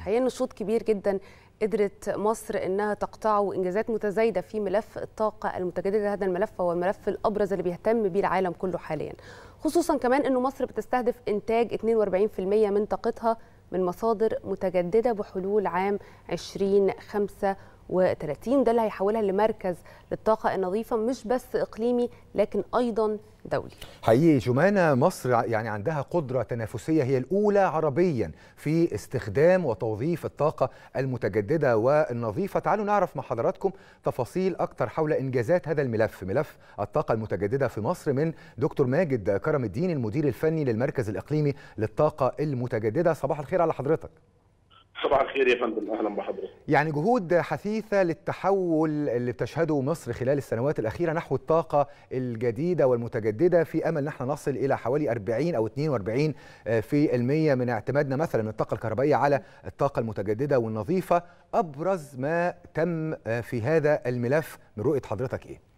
حقيقة نشاط كبير جدا قدرت مصر انها تقطعه وانجازات متزايده في ملف الطاقه المتجدده هذا الملف هو الملف الابرز اللي بيهتم بيه العالم كله حاليا خصوصا كمان انه مصر بتستهدف انتاج 42% من طاقتها من مصادر متجدده بحلول عام 2035 ده اللي هيحولها لمركز للطاقه النظيفه مش بس اقليمي لكن ايضا دولي حقيقي جمانة مصر يعني عندها قدرة تنافسية هي الأولى عربيا في استخدام وتوظيف الطاقة المتجددة والنظيفة تعالوا نعرف مع حضراتكم تفاصيل أكثر حول إنجازات هذا الملف ملف الطاقة المتجددة في مصر من دكتور ماجد كرم الدين المدير الفني للمركز الإقليمي للطاقة المتجددة صباح الخير على حضرتك صباح الخير يا فندم اهلا بحضرتك يعني جهود حثيثه للتحول اللي بتشهده مصر خلال السنوات الاخيره نحو الطاقه الجديده والمتجدده في امل نحن نصل الى حوالي 40 او 42 في المية من اعتمادنا مثلا من الطاقه الكهربائيه على الطاقه المتجدده والنظيفه ابرز ما تم في هذا الملف من رؤيه حضرتك ايه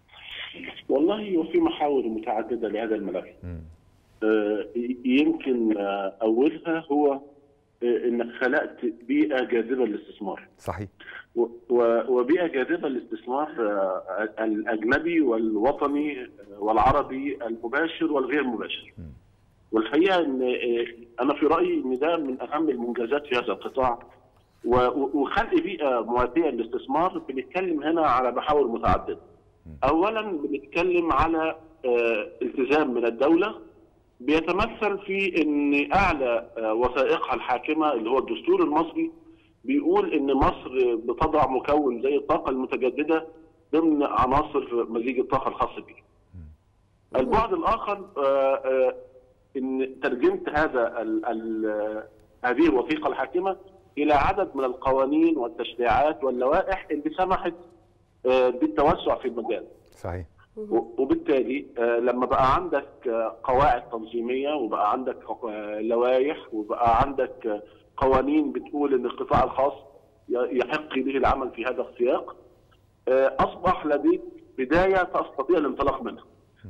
والله وفي محاور متعدده لهذا الملف آه يمكن آه اولها هو انك خلقت بيئه جاذبه للاستثمار. صحيح. وبيئه جاذبه للاستثمار الاجنبي والوطني والعربي المباشر والغير مباشر. والحقيقه ان انا في رايي ان ده من اهم المنجزات في هذا القطاع وخلق بيئه مواتيه للاستثمار بنتكلم هنا على محاور متعدده. اولا بنتكلم على التزام من الدوله بيتمثل في ان اعلى وثائقها الحاكمه اللي هو الدستور المصري بيقول ان مصر بتضع مكون زي الطاقه المتجدده ضمن عناصر مزيج الطاقه الخاص به. البعد الاخر ان ترجمت هذا ال ال هذه الوثيقه الحاكمه الى عدد من القوانين والتشريعات واللوائح اللي سمحت بالتوسع في المجال. صحيح. وبالتالي لما بقى عندك قواعد تنظيميه وبقى عندك لوائح وبقى عندك قوانين بتقول ان القطاع الخاص يحق به العمل في هذا السياق اصبح لديك بدايه تستطيع الانطلاق منها.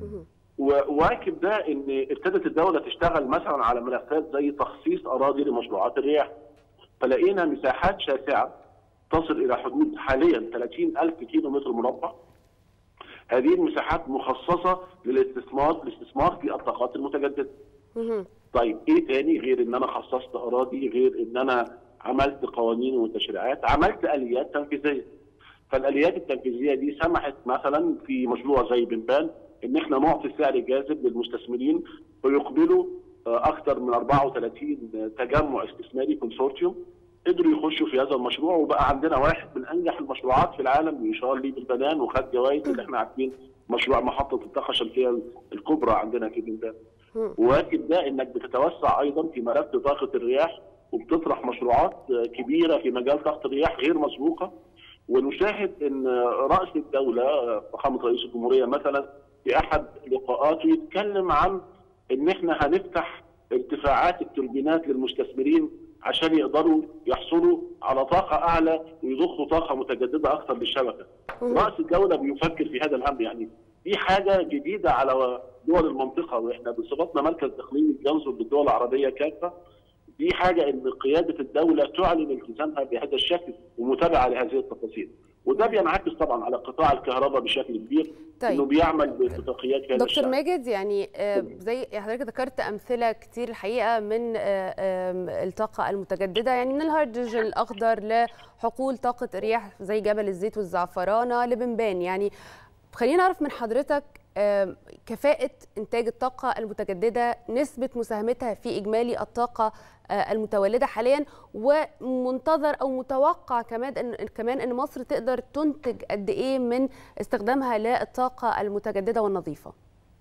وواكب ده ان ابتدت الدوله تشتغل مثلا على ملفات زي تخصيص اراضي لمشروعات الرياح. فلقينا مساحات شاسعه تصل الى حدود حاليا 30 ألف كيلو متر مربع هذه المساحات مخصصه للاستثمار الاستثمار في الطاقات المتجدده. طيب ايه تاني غير ان انا خصصت اراضي غير ان انا عملت قوانين وتشريعات عملت اليات تنفيذيه. فالاليات التنفيذيه دي سمحت مثلا في مشروع زي بنبان ان احنا نعطي سعر جاذب للمستثمرين فيقبلوا اكثر من 34 تجمع استثماري كونسورتيوم قدروا يخشوا في هذا المشروع وبقى عندنا واحد من انجح المشروعات في العالم يشار لي بالبنان وخد جوائز اللي احنا عارفين مشروع محطه الطاقه الشمسيه الكبرى عندنا في بنان. واكد ده انك بتتوسع ايضا في ملف طاقه الرياح وبتطرح مشروعات كبيره في مجال طاقه الرياح غير مسبوقه ونشاهد ان راس الدوله فخامه رئيس الجمهوريه مثلا في احد لقاءاته يتكلم عن ان احنا هنفتح ارتفاعات التوربينات للمستثمرين عشان يقدروا يحصلوا على طاقه اعلى ويضخوا طاقه متجدده اكثر للشبكه. راس الدوله بيفكر في هذا الامر يعني دي حاجه جديده على دول المنطقه واحنا بصفتنا مركز اقليمي بينظر للدول العربيه كافه دي حاجه ان قياده الدوله تعلن التزامها بهذا الشكل ومتابعه لهذه التفاصيل. وده بينعكس طبعا على قطاع الكهرباء بشكل كبير طيب. انه بيعمل باتفاقيات في هذا دكتور ماجد يعني زي حضرتك ذكرت امثله كتير الحقيقه من الطاقه المتجدده يعني من الهيدروجين الاخضر لحقول طاقه الرياح زي جبل الزيت والزعفرانه لبنبان يعني خلينا نعرف من حضرتك كفاءة إنتاج الطاقة المتجددة نسبة مساهمتها في إجمالي الطاقة المتولدة حاليا ومنتظر أو متوقع كمان إن كمان إن مصر تقدر تنتج قد إيه من استخدامها للطاقة المتجددة والنظيفة.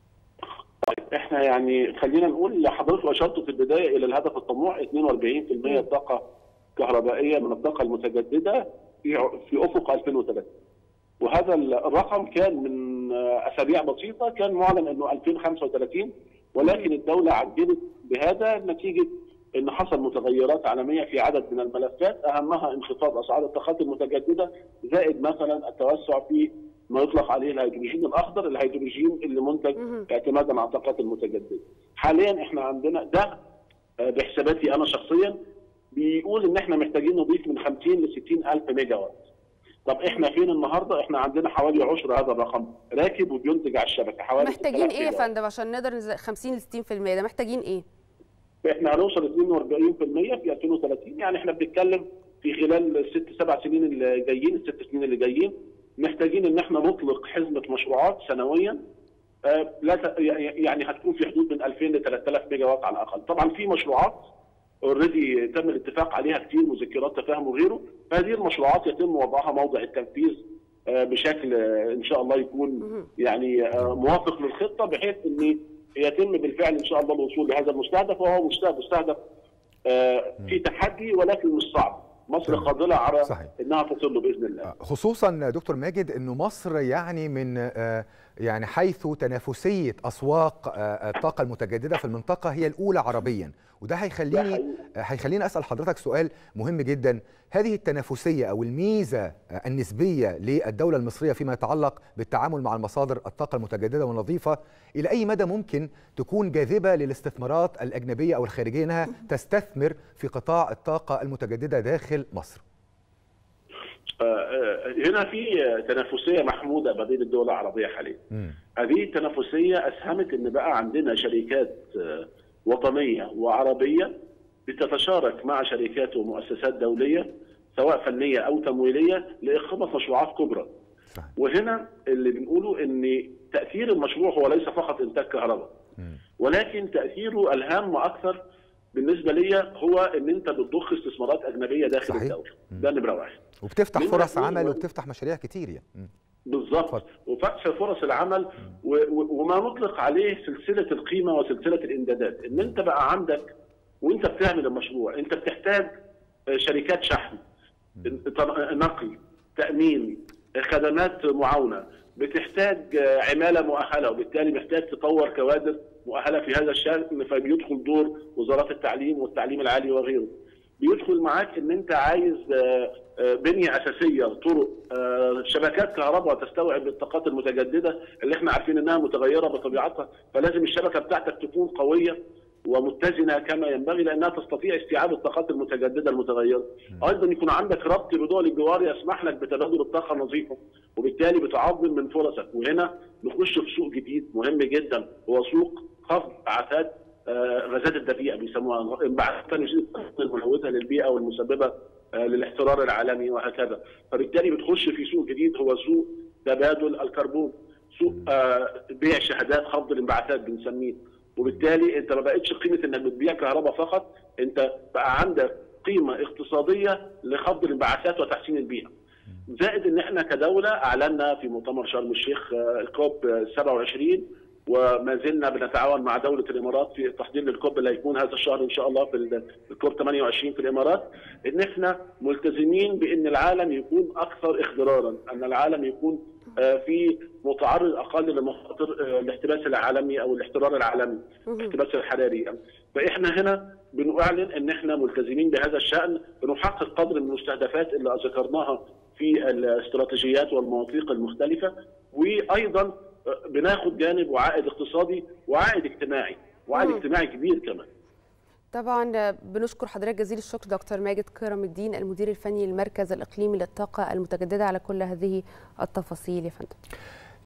طيب احنا يعني خلينا نقول لحضرتك اشرت في البدايه الى الهدف الطموح 42% طاقه كهربائيه من الطاقه المتجدده في في افق 2030. وهذا الرقم كان من اسابيع بسيطه كان معلن انه 2035 ولكن الدوله عجلت بهذا نتيجه ان حصل متغيرات عالميه في عدد من الملفات اهمها انخفاض اسعار الطاقات المتجدده زائد مثلا التوسع في ما يطلق عليه الهيدروجين الاخضر الهيدروجين اللي منتج اعتمادا على الطاقات المتجدده. حاليا احنا عندنا ده بحساباتي انا شخصيا بيقول ان احنا محتاجين نضيف من 50 ل 60 الف ميجا وات طب احنا فين النهارده؟ احنا عندنا حوالي عشر هذا الرقم راكب وبينتج على الشبكه حوالي محتاجين 6000 ايه يا ميجا وات. فندم عشان نقدر نز- 50 ل 60% ده محتاجين ايه؟ فاحنا هنوصل 42% في 2030 يعني احنا بنتكلم في خلال الست سبع سنين اللي جايين الست سنين اللي جايين محتاجين ان احنا نطلق حزمه مشروعات سنويا آه، لا ت- يعني هتكون في حدود من 2000 ل 3000 ميجا وات على الاقل طبعا في مشروعات اوريدي تم الاتفاق عليها كتير مذكرات تفاهم وغيره هذه المشروعات يتم وضعها موضع التنفيذ آه، بشكل آه، ان شاء الله يكون يعني آه، موافق للخطه بحيث ان يتم بالفعل ان شاء الله الوصول لهذا المستهدف وهو مستهدف مستهدف آه، في تحدي ولكن مش صعب مصر تمام. قادره على صحيح. انها تصل له باذن الله خصوصا دكتور ماجد انه مصر يعني من آه، يعني حيث تنافسيه اسواق آه، الطاقه المتجدده في المنطقه هي الاولى عربيا وده ده هيخليني حقيقي. هيخليني اسال حضرتك سؤال مهم جدا هذه التنافسيه او الميزه آه، النسبيه للدوله المصريه فيما يتعلق بالتعامل مع المصادر الطاقه المتجدده والنظيفه الى اي مدى ممكن تكون جاذبه للاستثمارات الاجنبيه او الخارجيه انها تستثمر في قطاع الطاقه المتجدده داخل مصر آه، آه، هنا في آه، تنافسيه محموده ما بين الدول العربيه حاليا مم. هذه التنافسيه اسهمت ان بقى عندنا شركات آه، وطنيه وعربيه بتتشارك مع شركات ومؤسسات دوليه سواء فنيه او تمويليه لاقامه مشروعات كبرى. صحيح. وهنا اللي بنقوله ان تاثير المشروع هو ليس فقط انتاج كهرباء مم. ولكن تاثيره الهام واكثر بالنسبه لي هو ان انت بتضخ استثمارات اجنبيه داخل صحيح. الدوله ده نمره واحد. وبتفتح نمرة فرص اتنين عمل هو- وبتفتح مشاريع كتير يعني مم. بالظبط اتفضل. وفتح فرص العمل و- و- وما نطلق عليه سلسله القيمه وسلسله الامدادات ان انت بقى عندك وانت بتعمل المشروع انت بتحتاج آه، شركات شحن طر- نقل تامين آه، خدمات معاونه بتحتاج آه، عماله مؤهله وبالتالي محتاج تطور كوادر مؤهله في هذا الشان فبيدخل دور وزارات التعليم والتعليم العالي وغيره بيدخل معاك ان انت عايز آه، آه، بنيه اساسيه طرق آه، شبكات كهرباء تستوعب الطاقات المتجدده اللي احنا عارفين انها متغيره بطبيعتها فلازم الشبكه بتاعتك تكون قويه ومتزنه كما ينبغي لانها تستطيع استيعاب الطاقات المتجدده المتغيره. ايضا يكون عندك ربط بدول الجوار يسمح لك بتبادل الطاقه النظيفه وبالتالي بتعظم من فرصك وهنا نخش في سوق جديد مهم جدا هو سوق خفض انبعاثات آه، غازات الدفيئه بيسموها انبعاثات ثاني أكسيد الكربون الملوثه للبيئه والمسببه آه، للاحترار العالمي وهكذا فبالتالي بتخش في سوق جديد هو سوق تبادل الكربون سوق آه، بيع شهادات خفض الانبعاثات بنسميه وبالتالي انت ما بقتش قيمه انك بتبيع كهرباء فقط انت بقى عندك قيمه اقتصاديه لخفض الانبعاثات وتحسين البيئه زائد ان احنا كدوله اعلنا في مؤتمر شرم الشيخ آه، الكوب آه، 27 وما زلنا بنتعاون مع دوله الامارات في التحضير للكوب اللي هيكون هذا الشهر ان شاء الله في ال- الكوب 28 في الامارات ان احنا ملتزمين بان العالم يكون اكثر اخضرارا، ان العالم يكون آه، في متعرض اقل لمخاطر آه، الاحتباس العالمي او الاحترار العالمي، الاحتباس الحراري يعني. فاحنا هنا بنعلن ان احنا ملتزمين بهذا الشان بنحقق قدر من المستهدفات اللي ذكرناها في الاستراتيجيات والمواثيق المختلفه وايضا بناخد جانب وعائد اقتصادي وعائد اجتماعي وعائد مم. اجتماعي كبير كمان طبعا بنشكر حضرتك جزيل الشكر دكتور ماجد كرم الدين المدير الفني للمركز الاقليمي للطاقه المتجدده على كل هذه التفاصيل يا فندم